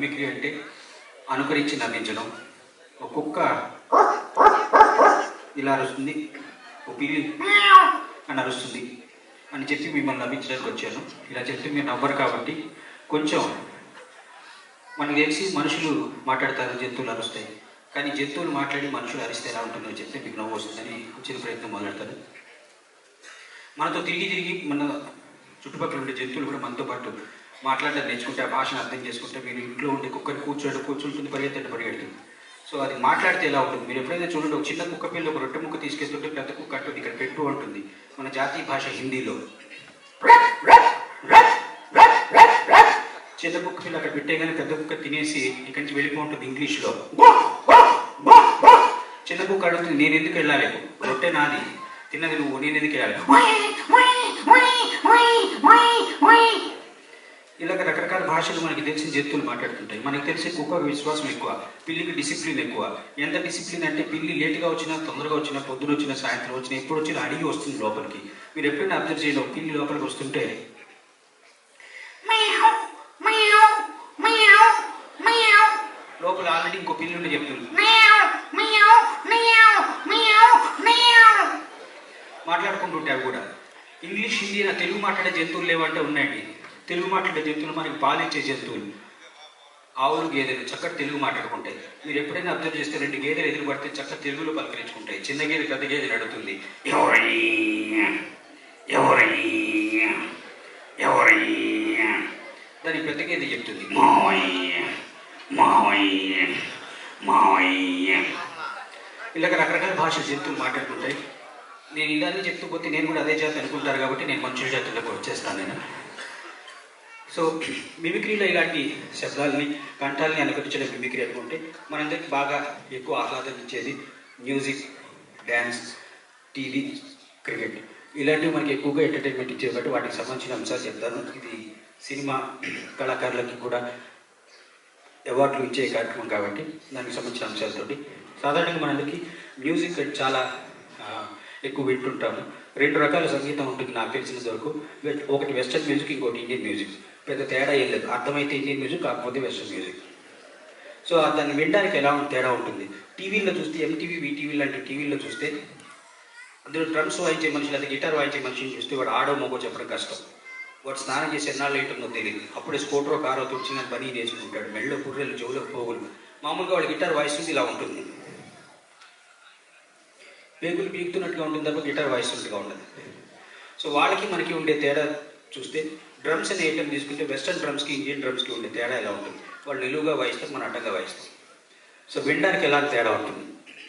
Mimicry అంటే అనుకరించి నవ్వించడం ఒక కుక్క ఇలా అరుస్తుంది ఒక పిల్లి అని అరుస్తుంది అని చెప్పి మిమ్మల్ని నవ్వించడానికి వచ్చాను ఇలా చెప్తే మీరు నవ్వరు కాబట్టి కొంచెం మనకు తెలిసి మనుషులు మాట్లాడతారు జంతువులు అరుస్తాయి కానీ జంతువులు మాట్లాడి మనుషులు అరిస్తే ఎలా ఉంటుందో చెప్తే మీకు నవ్వు వస్తుందని చిన్న ప్రయత్నం మొదలెడతారు మనతో తిరిగి తిరిగి మన చుట్టుపక్కల ఉండే జంతువులు కూడా మనతో పాటు మాట్లాడడం నేర్చుకుంటే ఆ భాషను అర్థం చేసుకుంటే మీరు ఇంట్లో ఉండే కుక్కని కూర్చోడు కూర్చుంటుంది పరిగెత్తండి పరిగెడుతుంది సో అది మాట్లాడితే ఎలా ఉంటుంది మీరు ఎప్పుడైనా చూడండి ఒక చిన్న కుక్క పిల్ల ఒక రొట్టె ముక్క తీసుకెళ్తుంటే పెద్ద కుక్క అంటుంది ఇక్కడ పెట్టు అంటుంది మన జాతీయ భాష హిందీలో చిన్న కుక్క పిల్ల అక్కడ పెట్టేగానే పెద్ద కుక్క తినేసి ఇక్కడి నుంచి వెళ్ళిపోతుంది ఇంగ్లీష్లో చిన్న కుక్క అడుగుతుంది నేను ఎందుకు వెళ్ళాలి రొట్టె నాది తిన్నది నువ్వు నేను ఎందుకు వెళ్ళాలి ఇలాగ రకరకాల భాషలు మనకి తెలిసిన జంతువులు మాట్లాడుతుంటాయి మనకి తెలిసే కుక్కకు విశ్వాసం ఎక్కువ పిల్లికి డిసిప్లిన్ ఎక్కువ ఎంత డిసిప్లిన్ అంటే పిల్లి లేట్గా వచ్చినా తొందరగా వచ్చినా పొద్దున వచ్చినా సాయంత్రం వచ్చినా ఎప్పుడు వచ్చినా అడిగి వస్తుంది లోపలికి మీరు ఎప్పుడైనా అబ్జర్వ్ చేయండి ఒక పిల్లి లోపలికి వస్తుంటే లోపల ఆల్రెడీ ఇంకో పిల్లి ఉండి చెప్తుంది మాట్లాడుకుంటుంటే అవి కూడా ఇంగ్లీష్ హిందీ నా తెలుగు మాట్లాడే జంతువులు లేవంటే ఉన్నాయండి తెలుగు మాట్లాడే జంతువులు మనకి పాలిచ్చే జంతువులు ఆవులు గేదెలు చక్కటి తెలుగు మాట్లాడుకుంటాయి మీరు ఎప్పుడైనా అబ్జర్వ్ చేస్తే రెండు గేదెలు ఎదురు పడితే చక్కటి తెలుగులో పలకరించుకుంటాయి చిన్న గేదె పెద్ద గేదెలు అడుగుతుంది ఎవరై ఎవరై ఎవరై దాని పెద్ద గేదె చెప్తుంది మావయ్య మావయ్య మావయ్య ఇలాగ రకరకాల భాష జంతువులు మాట్లాడుకుంటాయి నేను ఇలానే చెప్తూ పోతే నేను కూడా అదే జాతి అనుకుంటారు కాబట్టి నేను మనుషుల జాతులకు వచ్చేస్తాను నేను సో మిమిక్రీలో ఇలాంటి శబ్దాలని కంఠాలని అనుకరించడం మిమిక్రీ అనుకుంటే మనందరికీ బాగా ఎక్కువ ఆహ్లాదం ఇచ్చేది మ్యూజిక్ డ్యాన్స్ టీవీ క్రికెట్ ఇలాంటివి మనకి ఎక్కువగా ఎంటర్టైన్మెంట్ ఇచ్చే కాబట్టి వాటికి సంబంధించిన అంశాలు చెప్తాను ఇది సినిమా కళాకారులకి కూడా అవార్డులు ఇచ్చే కార్యక్రమం కాబట్టి దానికి సంబంధించిన అంశాలతోటి సాధారణంగా మనందరికీ మ్యూజిక్ చాలా ఆ, ఎక్కువ వింటుంటాము రెండు రకాల సంగీతం ఉంటుంది నాకు తెలిసినంత వరకు వె- ఒకటి వెస్టర్న్ మ్యూజిక్ ఇంకోటి ఇండియన్ మ్యూజిక్ పెద్ద తేడా ఏం లేదు అర్థమైతే ఇండియన్ మ్యూజిక్ కాకపోతే వెస్టర్న్ మ్యూజిక్ సో ఆ దాన్ని వినడానికి ఎలా ఉంటుంది తేడా ఉంటుంది టీవీలో చూస్తే ఎంటీవీ వీటీవీ లాంటి టీవీలో చూస్తే అందులో డ్రమ్స్ వాయించే మనిషి లేదా గిటార్ వాయించే మనిషిని చూస్తే వాడు ఆడో మోగో చెప్పడం కష్టం వాడు స్నానం చేసి ఎన్నాళ్ళు ఏంటుందో తెలియదు అప్పుడే స్కూటరో కారో తుడిచిన పని నేర్చుకుంటాడు మెళ్ళో పుర్రెలు చెవులో పోగులు మామూలుగా వాడు గిటార్ వాయిస్తుంది ఇలా ఉంటుంది పేగులు పీకుతున్నట్టుగా ఉంటుంది తప్ప గిటార్ వాయిస్తున్నట్టుగా ఉండదు సో వాళ్ళకి మనకి ఉండే తేడా చూస్తే డ్రమ్స్ అనే ఐటమ్ తీసుకుంటే వెస్టర్న్ డ్రమ్స్కి ఇండియన్ డ్రమ్స్కి ఉండే తేడా ఎలా ఉంటుంది వాళ్ళు నిలువుగా వాయిస్తారు మన అడ్డంగా వాయిస్తాం సో వినడానికి ఎలాంటి తేడా ఉంటుంది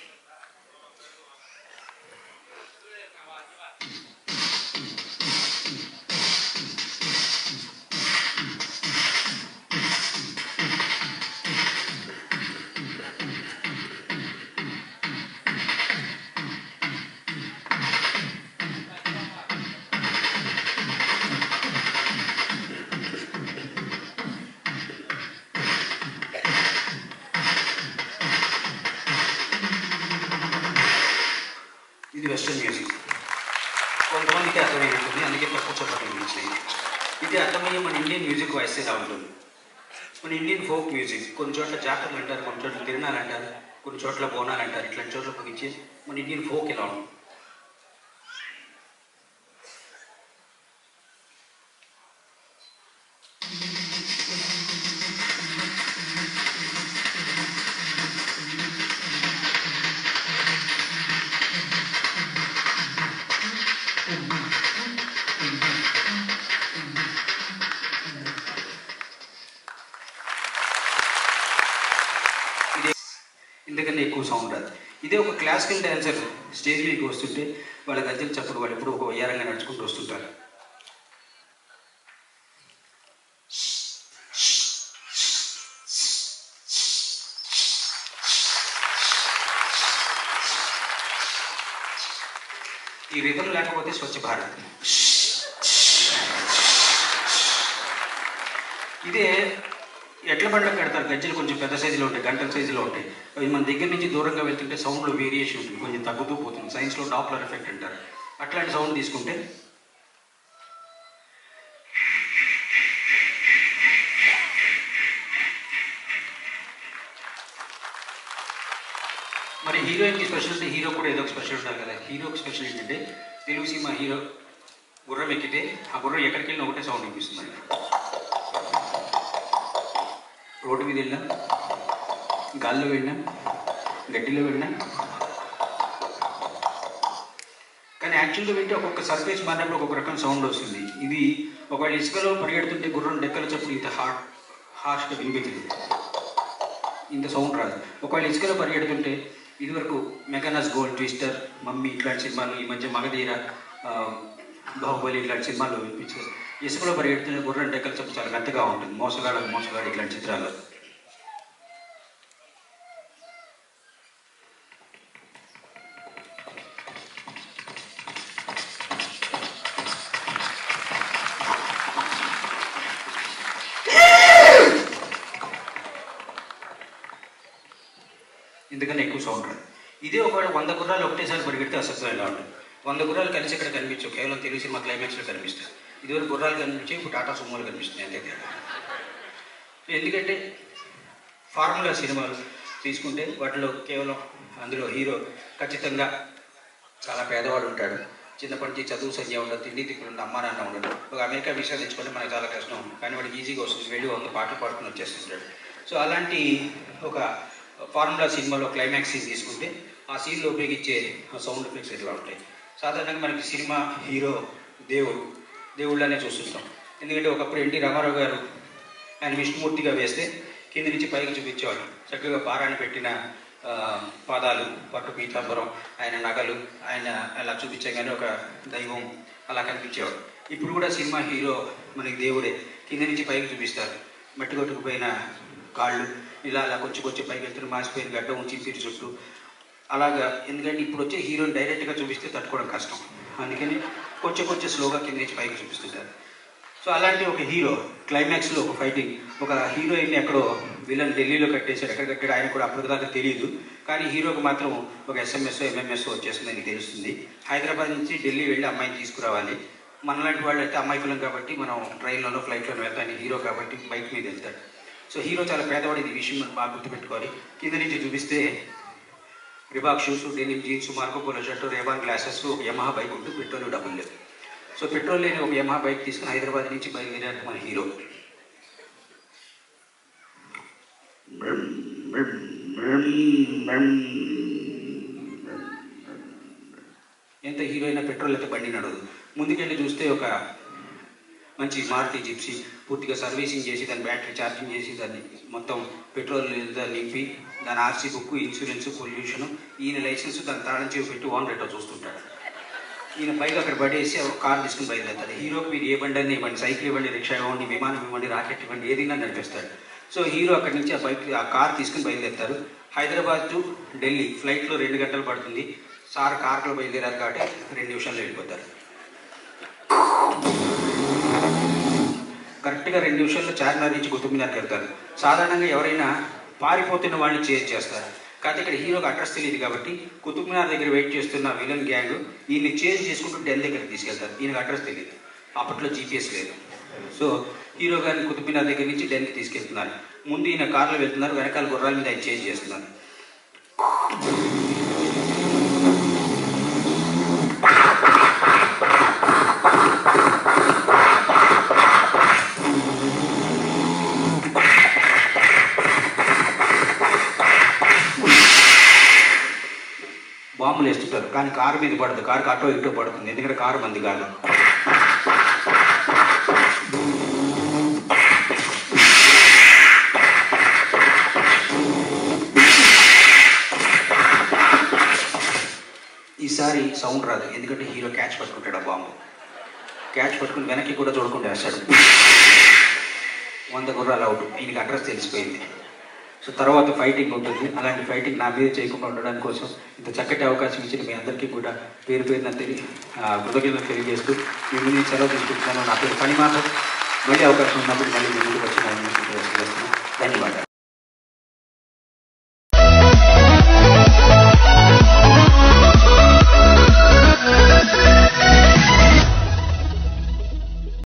ఇది వెస్టర్న్ మ్యూజిక్ కొంతమందికి అర్థమై ఉంటుంది అందుకే తక్కువ చెప్పడం గురించి ఇది అర్థమయ్యే మన ఇండియన్ మ్యూజిక్ వాయిస్ ఇలా ఉంటుంది మన ఇండియన్ ఫోక్ మ్యూజిక్ కొన్ని చోట్ల జాతరలు అంటారు కొన్ని చోట్ల తిరణాలు అంటారు కొన్ని చోట్ల బోనాలు అంటారు ఇట్లాంటి చోట్ల పగించి మన ఇండియన్ ఫోక్ ఇలా ఉంటుంది ఇదే ఇంతకన్నా ఎక్కువ సౌండ్ రాదు ఇదే ఒక క్లాసికల్ డాన్సర్ స్టేజ్ మీదకి వస్తుంటే వాళ్ళ గజ్జలు చప్పుడు వాళ్ళు ఎప్పుడు ఒక వయ్యారంగా నడుచుకుంటూ వస్తుంటారు ఈ రిధం లేకపోతే స్వచ్ఛ భారత్ ఇదే ఎడ్ల బండ్లకు కడతారు గజ్జలు కొంచెం పెద్ద సైజులో ఉంటాయి గంటల సైజులో ఉంటాయి అవి మన దగ్గర నుంచి దూరంగా వెళ్తుంటే సౌండ్లో వేరియేషన్ ఉంటుంది కొంచెం తగ్గుతూ పోతుంది సైన్స్లో డాప్లర్ ఎఫెక్ట్ అంటారు అట్లాంటి సౌండ్ తీసుకుంటే హీరోయిన్కి స్పెషల్ అంటే హీరో కూడా ఏదో ఒక స్పెషల్ ఉండాలి కదా హీరోకి స్పెషల్ ఏంటంటే తెలుగు సినిమా హీరో గుర్రం ఎక్కితే ఆ గుర్రం ఎక్కడికి వెళ్ళినా ఒకటే సౌండ్ వినిపిస్తుంది మనకి. రోడ్డు మీద వెళ్ళినా గాల్లో వెళ్ళినా గడ్డిలో వెళ్ళినా కానీ యాక్చువల్గా వింటే ఒక్కొక్క సర్ఫేస్ మారినప్పుడు ఒక్కొక్క రకం సౌండ్ వస్తుంది ఇది ఒకవేళ ఇసుకలో పరిగెడుతుంటే గుర్రం డెక్కల చప్పుడు ఇంత హార్డ్ హార్ష్గా వినిపించదు ఇంత సౌండ్ రాదు ఒకవేళ ఇసుకలో పరిగెడుతుంటే ఇదివరకు మెకానస్ గోల్డ్ ట్విస్టర్ మమ్మీ ఇట్లాంటి సినిమాలు ఈ మధ్య మగధీర ఆ, బాహుబలి ఇట్లాంటి సినిమాలు వినిపించారు ఇసుకలో పరిగెడుతుంటే గుర్రం డెక్కల చప్పుడు చాలా మెత్తగా ఉంటుంది మోసగాడ మోసగాడు ఇట్లాంటి చిత్రాలు ఎందుకని ఎక్కువ సౌండ్ రాదు ఇదే ఒకవేళ వంద గుర్రాలు ఒకటేసారి పరిగెడితే అసలు ఇలా ఉంటుంది వంద గుర్రాలు కలిసి ఇక్కడ కనిపించవు కేవలం తెలుగు సినిమా క్లైమాక్స్లో కనిపిస్తాయి ఇదివరకు గుర్రాలు కనిపించి ఇప్పుడు టాటా సుమోలు కనిపిస్తున్నాయి అంతే తేడా ఎందుకంటే ఫార్ములా సినిమాలు తీసుకుంటే వాటిలో కేవలం అందులో హీరో ఖచ్చితంగా చాలా పేదవాడు ఉంటాడు చిన్నప్పటి నుంచి చదువు సంధ్య ఉండదు తిండి తిప్పుడు ఉండదు అమ్మ నాన్న ఉండదు ఒక అమెరికా వీసా తెచ్చుకుంటే మనకు చాలా కష్టం కానీ వాడికి ఈజీగా వస్తుంది వెళ్ళి వంద పాటలు పాడుకుని వచ్చేస్తుంటాడు సో అలాంటి ఒక ఫార్ములా సినిమాలో క్లైమాక్స్ సీన్ తీసుకుంటే ఆ సీన్లో ఉపయోగించే సౌండ్ ఎఫెక్ట్స్ ఎట్లా ఉంటాయి సాధారణంగా మనకి సినిమా హీరో దేవుడు దేవుళ్ళనే చూస్తుంటాం ఎందుకంటే ఒకప్పుడు ఎన్టీ రామారావు గారు ఆయన విష్ణుమూర్తిగా వేస్తే కింద నుంచి పైకి చూపించేవాడు చక్కగా పారాన్ని పెట్టిన ఆ, పాదాలు పట్టు పీతాంబరం ఆయన నగలు ఆయన అలా చూపించగానే ఒక దైవం అలా కనిపించేవాడు ఇప్పుడు కూడా సినిమా హీరో మనకి దేవుడే కింద నుంచి పైకి చూపిస్తారు మట్టి కొట్టుకుపోయిన కాళ్ళు ఇలా అలా కొంచెం కొంచెం పైకి వెళ్తున్న మాసిపోయిన గడ్డ ఉంచి తిరిగి చుట్టూ అలాగా ఎందుకంటే ఇప్పుడు వచ్చే హీరోని డైరెక్ట్గా చూపిస్తే తట్టుకోవడం కష్టం అందుకని కొంచెం కొంచెం స్లోగా కింద నుంచి పైకి చూపిస్తుంటారు సో అలాంటి ఒక హీరో క్లైమాక్స్లో ఒక ఫైటింగ్ ఒక హీరోయిన్ ఎక్కడో విలన్ ఢిల్లీలో కట్టేశాడు ఎక్కడ కట్టాడు ఆయన కూడా అప్పటిదాకా తెలియదు కానీ హీరోకి మాత్రం ఒక ఎస్ఎంఎస్ ఎంఎంఎస్ వచ్చేస్తుంది అని తెలుస్తుంది హైదరాబాద్ నుంచి ఢిల్లీ వెళ్ళి అమ్మాయిని తీసుకురావాలి మనలాంటి వాళ్ళు అయితే అమ్మాయికులం కాబట్టి మనం ట్రైన్లోనో ఫ్లైట్లోనో వెళ్తాను హీరో కాబట్టి బైక్ మీద వెళ్తాడు సో హీరో చాలా పేదవాడు ఇది విషయం మనం బాగా గుర్తుపెట్టుకోవాలి కింద నుంచి చూపిస్తే Reebok shoes denim jeans Marco Polo shirt Ray Ban glasses ఒక యమహా బైక్ ఉంటుంది పెట్రోల్ డబ్బులు లేదు సో పెట్రోల్ లేని ఒక యమహా బైక్ తీసుకుని హైదరాబాద్ నుంచి బయలుదేరాడు మన హీరో ఎంత హీరో అయినా పెట్రోల్ అయితే బండి నడవదు ముందుకెళ్ళి చూస్తే ఒక మంచి మారుతి జిప్సీ పూర్తిగా సర్వీసింగ్ చేసి దాని బ్యాటరీ ఛార్జింగ్ చేసి దాన్ని మొత్తం పెట్రోల్ దాన్ని నింపి దాని ఆర్సీ బుక్ ఇన్సూరెన్స్ పొల్యూషన్ ఈయన లైసెన్స్ దాని తాళం చేసి పెట్టి ఓన్ రేటో చూస్తుంటాడు ఈయన బైక్ అక్కడ పడేసి ఒక కార్ తీసుకుని బయలుదేరుతాడు హీరోకి మీరు ఏ బండి అని ఇవ్వండి సైకిల్ ఇవ్వండి రిక్షా ఇవ్వండి విమానం ఇవ్వండి రాకెట్ ఇవ్వండి ఏదైనా నడిపిస్తాడు సో హీరో అక్కడి నుంచి ఆ బైక్ ఆ కార్ తీసుకుని బయలుదేరుతారు హైదరాబాద్ టు ఢిల్లీ ఫ్లైట్లో రెండు గంటలు పడుతుంది సార్ కార్లో బయలుదేరారు కాబట్టి రెండు నిమిషాల్లో వెళ్ళిపోతారు కరెక్ట్గా రెండు నిమిషాల్లో చార్మినార్ నుంచి కుతుబ్ మినార్కి వెళ్తారు సాధారణంగా ఎవరైనా పారిపోతున్న వాళ్ళని చేజ్ చేస్తారు కాకపోతే ఇక్కడ హీరోకి అడ్రస్ తెలియదు కాబట్టి కుతుబ్ మినార్ దగ్గర వెయిట్ చేస్తున్న విలన్ గ్యాంగ్ ఈయన్ని చేజ్ చేసుకుంటూ డెల్ దగ్గరికి తీసుకెళ్తారు ఈయనకు అడ్రస్ తెలియదు అప్పట్లో జీపీఎస్ లేదు సో హీరో గారిని కుతుబ్ మినార్ దగ్గర నుంచి ఢిల్లీకి తీసుకెళ్తున్నారు ముందు ఈయన కార్లో వెళ్తున్నారు వెనకాల గుర్రాల మీద ఆయన చేంజ్ చేస్తున్నారు బాంబులు వేస్తుంటారు కానీ కారు మీద పడదు కారుకి అటో ఇటో పడుతుంది ఎందుకంటే కారు మంది కాదు ఈసారి సౌండ్ రాదు ఎందుకంటే హీరో క్యాచ్ పట్టుకుంటాడు ఆ బాంబు క్యాచ్ పట్టుకుని వెనక్కి కూడా చూడకుండా వేస్తాడు వంద గుర్రాలు అవుట్ ఈయనకి అడ్రస్ తెలిసిపోయింది సో తర్వాత ఫైటింగ్ ఉంటుంది అలాంటి ఫైటింగ్ నా మీద చేయకుండా ఉండడానికి కోసం ఇంత చక్కటి అవకాశం ఇచ్చిన మీ అందరికీ కూడా పేరు పేరున తెలియ కృతజ్ఞతలు తెలియజేస్తూ మీ ముందు సెలవు తీసుకుంటున్నాను నా పేరు పని మాత్రం మళ్ళీ అవకాశం ఉన్నప్పుడు మళ్ళీ మీ ముందుకు వచ్చిన ధన్యవాదాలు